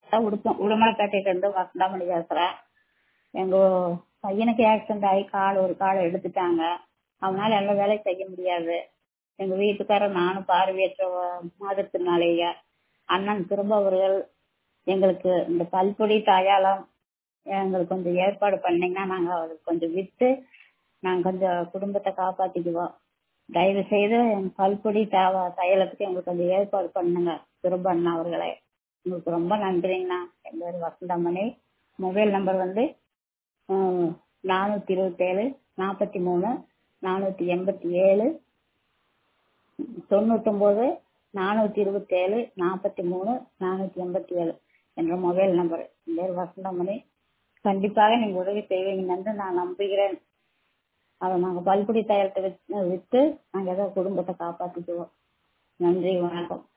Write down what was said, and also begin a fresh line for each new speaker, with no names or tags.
உடுப்ப உடுமலைப்பேட்டையில இருந்து வசந்தாமணி பேசுறேன் எங்க பையனுக்கு ஆக்சிடென்ட் ஆகி கால் ஒரு கால் எடுத்துட்டாங்க அவனால எல்லா வேலையும் செய்ய முடியாது எங்க வீட்டுக்காரர் நானும் பார்வையற்ற மாதத்தினாலேய அண்ணன் திரும்ப அவர்கள் எங்களுக்கு இந்த பல்பொடி தாயாளம் எங்களுக்கு கொஞ்சம் ஏற்பாடு பண்ணீங்கன்னா நாங்க அதுக்கு கொஞ்சம் வித்து நாங்க கொஞ்சம் குடும்பத்தை காப்பாத்திக்குவோம் தயவு செய்து எங்க பல்பொடி தாவா தையலத்துக்கு எங்களுக்கு கொஞ்சம் ஏற்பாடு பண்ணுங்க திரும்ப அண்ணா அவர்களே உங்களுக்கு ரொம்ப நன்றிங்கண்ணா என் பேர் வசந்தாமணி மொபைல் நம்பர் வந்து நானூத்தி இருபத்தி ஏழு நாற்பத்தி மூணு நானூத்தி எண்பத்தி ஏழு தொண்ணூத்தொன்பது நானூத்தி இருபத்தி ஏழு நாற்பத்தி மூணு நானூத்தி எண்பத்தி ஏழு என்ற மொபைல் நம்பர் என் பேர் வசந்தாமணி கண்டிப்பாக நீங்க உதவி செய்வீங்கன்னு என்று நான் நம்புகிறேன் அதை நாங்க பல்குடி தயாரத்தை வித்து நாங்க ஏதோ குடும்பத்தை காப்பாத்திக்குவோம் நன்றி வணக்கம்